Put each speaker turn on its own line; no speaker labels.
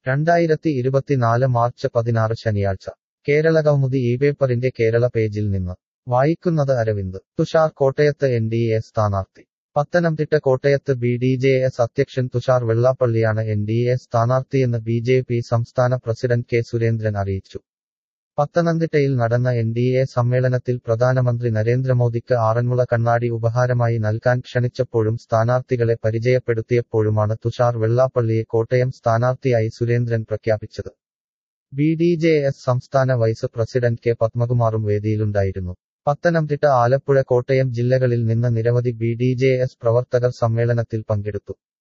രണ്ടായിരത്തി ഇരുപത്തിനാല് മാർച്ച് പതിനാറ് ശനിയാഴ്ച കേരളകൗമുദി ഈ പേപ്പറിന്റെ കേരള പേജിൽ നിന്ന് വായിക്കുന്നത് അരവിന്ദ് തുഷാർ കോട്ടയത്ത് എൻ ഡി എ സ്ഥാനാർത്ഥി പത്തനംതിട്ട കോട്ടയത്ത് ബി ഡി ജെ എസ് അധ്യക്ഷൻ തുഷാർ വെള്ളാപ്പള്ളിയാണ് എൻ ഡി എ സ്ഥാനാർത്ഥിയെന്ന് ബി ജെ പി സംസ്ഥാന പ്രസിഡന്റ് കെ സുരേന്ദ്രൻ അറിയിച്ചു പത്തനംതിട്ടയിൽ നടന്ന എൻ ഡി എ സമ്മേളനത്തിൽ പ്രധാനമന്ത്രി നരേന്ദ്രമോദിക്ക് ആറന്മുള കണ്ണാടി ഉപഹാരമായി നൽകാൻ ക്ഷണിച്ചപ്പോഴും സ്ഥാനാർത്ഥികളെ പരിചയപ്പെടുത്തിയപ്പോഴുമാണ് തുഷാർ വെള്ളാപ്പള്ളിയെ കോട്ടയം സ്ഥാനാർത്ഥിയായി സുരേന്ദ്രൻ പ്രഖ്യാപിച്ചത് ബി ഡി ജെ എസ് സംസ്ഥാന വൈസ് പ്രസിഡന്റ് കെ പത്മകുമാറും വേദിയിലുണ്ടായിരുന്നു പത്തനംതിട്ട ആലപ്പുഴ കോട്ടയം ജില്ലകളിൽ നിന്ന് നിരവധി ബി ഡി ജെ എസ് പ്രവർത്തകർ സമ്മേളനത്തിൽ പങ്കെടുത്തു